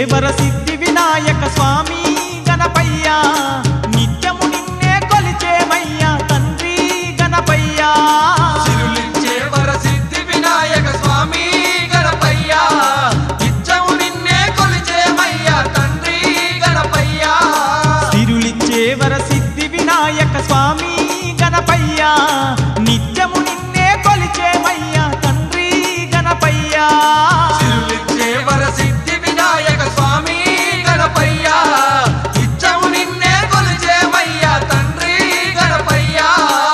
వర సిద్ధి వినాయక స్వామి గణపయ్యా నిత్యము నిన్నే కొలిచేమయ్యా తండ్రి గణపయ్యా సిరులిచ్చే వరసిద్ధి వినాయక స్వామి గణపయ్యా ఇచ్చము నిన్నే కొలిచేమయ్యా తండ్రి గణపయ్యా సిరులిచ్చే వర సిద్ధి వినాయక స్వామి గణపయ్యా నిత్యము నిన్నే కొలిచేమయ్యా తండ్రి గణపయ్యా సిరులిచ్చే వరసిద్ధి వినాయక స్వామి గణపయ్యా ఇచ్చము నిన్నే కొలిచేమయ్యా తండ్రి గణపయ్యా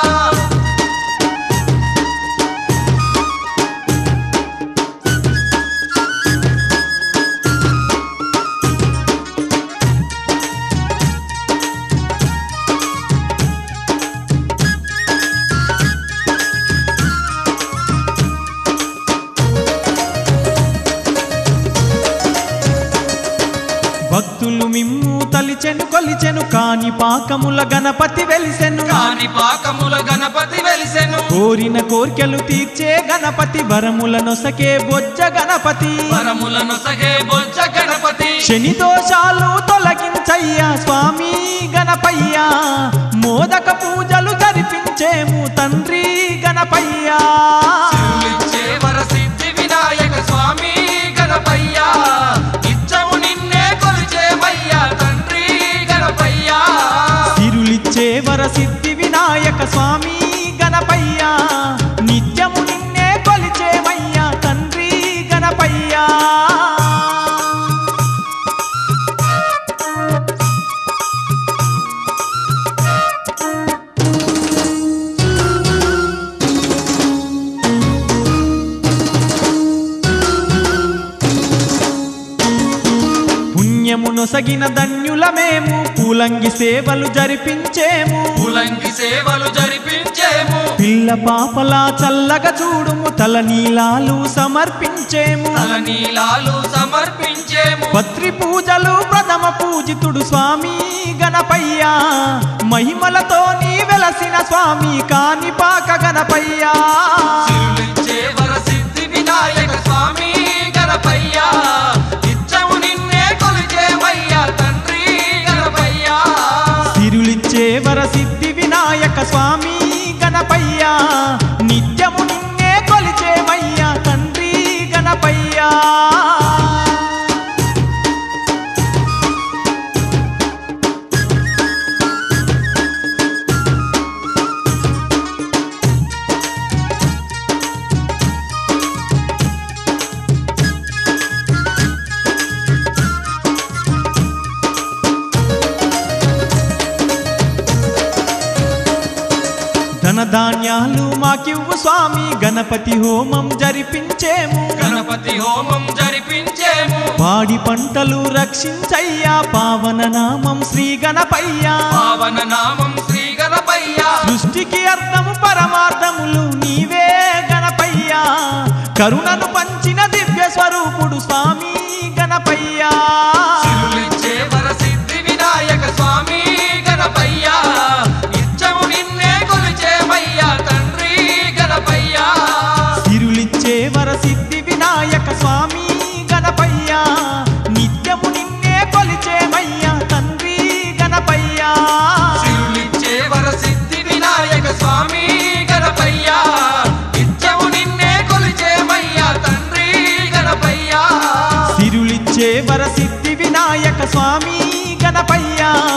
భక్తులు మిమ్ము తలిచెను కొలిచెను కాని పాకముల గణపతి వెలిసెను కాని పాకముల గణపతి వెలిసెను కోరిన కోర్కెలు తీర్చే గణపతి వరముల నొసకే బొజ్జ గణపతి వరములను సగే బొజ్జ గణపతి శని దోషాలు తొలగించయ్యా స్వామి గణపయ్యా మోదక పూజలు జరిపించేము తండ్రి గణపయ్యా సిరులిచ్చే వరసిద్ధి వినాయక స్వామి గణపయ్యా ఇచ్చము నిన్నే కొలిచేమయ్యా తండ్రి గణపయ్యా సిరులిచ్చే వర సిద్ధి వినాయక స్వామి గణపయ్యా నిత్యము నిన్నే కొలిచేమయ్యా తండ్రి గణపయ్యా పుణ్యమును సగిన ధన్యులమేము పూలంగి సేవలు జరిపించేము పులంగి సేవలు జరిపించేము పిల్ల పాపలా చల్లగా చూడుము తల నీలాలు సమర్పించేము తల నీలాలు సమర్పించేము పత్రి పూజలు ప్రథమ పూజితుడు స్వామి గణపయ్యా మహిమలతో నీ వెలసిన స్వామి కానిపాక గణపయ్యా సిరులిచ్చే వరసిద్ధి వినాయక స్వామి గణపయ్యా ఇచ్చము నిన్నే కొలిచేమయ్యా తండ్రి గణపయ్యా సిరులిచ్చే వర సిద్ధి వినాయక స్వామి గణపయ్యా నిత్యము నిన్నే కొలిచేమయ్యా తండ్రి గణపయ్యా ధనధాన్యాలు మాకివ్వు స్వామి గణపతి హోమం జరిపించేము గణపతి హోమం జరిపించేము పాడి పంటలు రక్షించయ్యా పావన నామం శ్రీ గణపయ్యా పావన నామం శ్రీ గణపయ్యా సృష్టికి అర్థము పరమార్థములు నీవే గణపయ్యా కరుణను పంచిన దివ్య స్వరూపుడు స్వామి గణపయ్యా సిరులిచ్చే వరసిద్ధి వినాయక స్వామి గణపయ్యా ఇచ్చము నిన్నే కొలిచేమయ్యా తండ్రి గణపయ్యా సిరులిచ్చే వర సిద్ధి వినాయక స్వామి గణపయ్యా నిత్యము నిన్నే కొలిచేమయ్యా తండ్రి గణపయ్యా సిరులిచ్చే వరసిద్ధి వినాయక స్వామి గణపయ్యా ఇచ్చము నిన్నే కొలిచేమయ్యా తండ్రి గణపయ్యా సిరులిచ్చే వర సిద్ధి వినాయక స్వామి గణపయ్యా